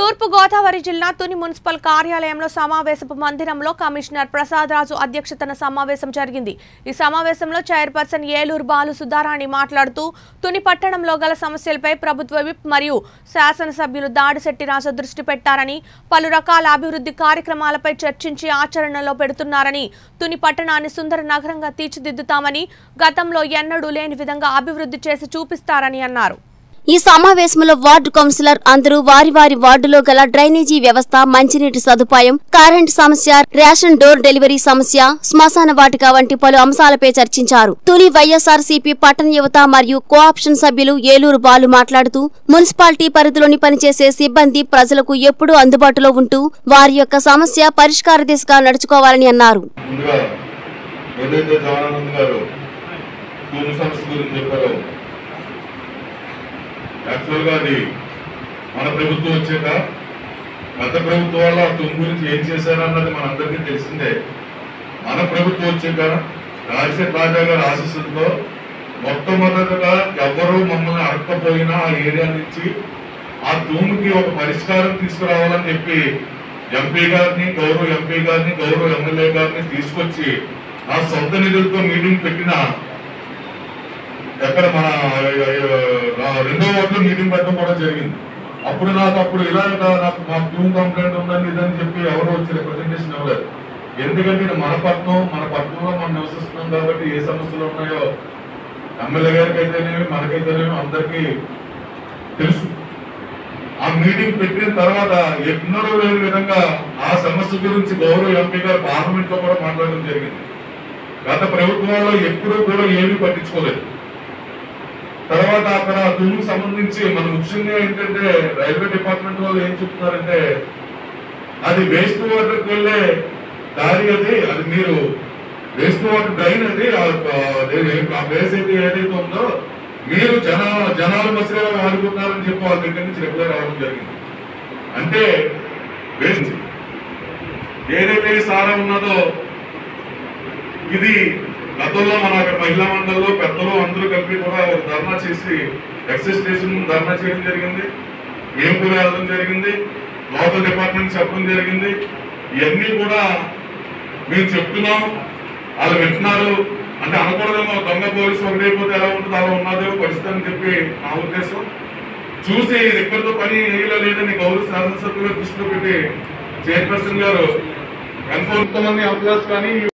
తూర్పు గోదావరి జిల్లా తుని మున్సిపల్ కార్యాలయంలో సమావేశపు మందిరంలో కమిషనర్ ప్రసాద్ రాజు అధ్యక్షతన సమావేశం జరిగింది ఈ సమావేశంలో చైర్పర్సన్ ఏలూరు బాలు సుధారాణి మాట్లాడుతూ తుని పట్టణంలో గల సమస్యలపై ప్రభుత్వ విప్ మరియు శాసనసభ్యులు దాడిశెట్టి రాజు దృష్టి పెట్టారని పలు రకాల అభివృద్ధి కార్యక్రమాలపై చర్చించి ఆచరణలో పెడుతున్నారని తుని పట్టణాన్ని సుందర నగరంగా తీర్చిదిద్దుతామని గతంలో ఎన్నడూ లేని విధంగా అభివృద్ధి చేసి చూపిస్తారని అన్నారు ఈ సమావేశంలో వార్డు కౌన్సిలర్ అందరూ వారి వారి వార్డులో గల డ్రైనేజీ వ్యవస్థ మంచినీటి సదుపాయం కరెంట్ సమస్య రేషన్ డోర్ డెలివరీ సమస్య శ్మశాన వాటిక వంటి పలు అంశాలపై చర్చించారు తుని వైఎస్ఆర్సీపీ పట్టణ యువత మరియు కోఆప్షన్ సభ్యులు ఏలూరు బాలు మాట్లాడుతూ మున్సిపాలిటీ పరిధిలోని పనిచేసే సిబ్బంది ప్రజలకు ఎప్పుడూ అందుబాటులో ఉంటూ వారి యొక్క సమస్య పరిష్కార దిశగా నడుచుకోవాలని అన్నారు ముందుగా ఏదైతే జవానానంద్ గారు భూమి సమస్య గురించి చెప్పారో యాక్చువల్గా అది మన ప్రభుత్వం వచ్చాక గత ప్రభుత్వం వల్ల తుమ్ గురించి ఏం చేశారన్నది మనందరికీ తెలిసిందే మన ప్రభుత్వం వచ్చాక రాజశేఖర్ రాజా గారి ఆశీస్సులతో మొట్టమొదటగా ఎవరు మమ్మల్ని అడగకపోయినా ఆ ఏరియా నుంచి ఆ తూముకి ఒక పరిష్కారం తీసుకురావాలని చెప్పి ఎంపీ గారిని గౌరవ ఎంపీ గారిని గౌరవ ఎమ్మెల్యే గారిని తీసుకొచ్చి ఆ సొంత నిధులతో మీటింగ్ పెట్టిన ఎక్కడ మన ఆ, రెండో వార్డులో మీటింగ్ పెట్టడం కూడా జరిగింది అప్పుడు నాకు అప్పుడు ఇలా ఇలా నాకు మా ట్యూన్ కంప్లైంట్ ఉందని ఇదని చెప్పి ఎవరు వచ్చి రిప్రజెంటేషన్ ఇవ్వలేదు ఎందుకంటే ఇది మన పట్నం మన పట్టణంలో మనం నివసిస్తున్నాం కాబట్టి ఏ సమస్యలు ఉన్నాయో ఎమ్మెల్యే గారికి అయితేనేమి మనకైతేనేమి అందరికీ తెలుసు ఆ మీటింగ్ పెట్టిన తర్వాత ఎన్నడూ లేని విధంగా ఆ సమస్య గురించి గౌరవ ఎంపీ గారు పార్లమెంట్ లో కూడా మాట్లాడడం జరిగింది గత ప్రభుత్వాల్లో ఎప్పుడూ కూడా ఏమీ పట్టించుకోలేదు తర్వాత అక్కడ తుమ్ముకు సంబంధించి మన ముఖ్యంగా ఏంటంటే రైల్వే డిపార్ట్మెంట్ వాళ్ళు ఏం చెప్తున్నారంటే అది వేస్ట్ వాటర్ వెళ్ళే దారి అది అది మీరు వేస్ట్ వాటర్ డ్రైన్ అది ఆ- ఆ- ఆ ప్లేస్ అయితే ఏదైతే ఉందో మీరు జన జనాల మసీలో వాడుకుంటున్నారని చెప్పి వాళ్ళ దగ్గర నుంచి రిప్లై రావడం జరిగింది అంటే వేస్ట్ ఏదైతే ఈ సారా ఉన్నదో ఇది గతంలో మన అక్కడ మహిళా మండలిలో పెద్దలు అందరూ కలిపి కూడా ఒక ధర్నా చేసి ఎక్సైజ్ స్టేషన్ ముందు ధర్నా చేయడం జరిగింది మేము కూడా వెళ్ళడం జరిగింది లోకల్ డిపార్ట్మెంట్ చెప్పడం జరిగింది ఇవన్నీ కూడా మేము చెప్తున్నాం వాళ్ళు వింటున్నారు అంటే అనకూడదేమో దొంగ పోలీసు ఒకటైపోతే ఎలా ఉంటుంది అలా ఉన్నదేమో పరిస్థితి అని చెప్పి నా ఉద్దేశం చూసి ఇది ఇక్కడితో పని వేయలేదని గౌరవ శాసనసభ్యులు దృష్టిలో పెట్టి చైర్పర్సన్ గారు ఎంతో మంది ఎంప్లాయర్స్ కానీ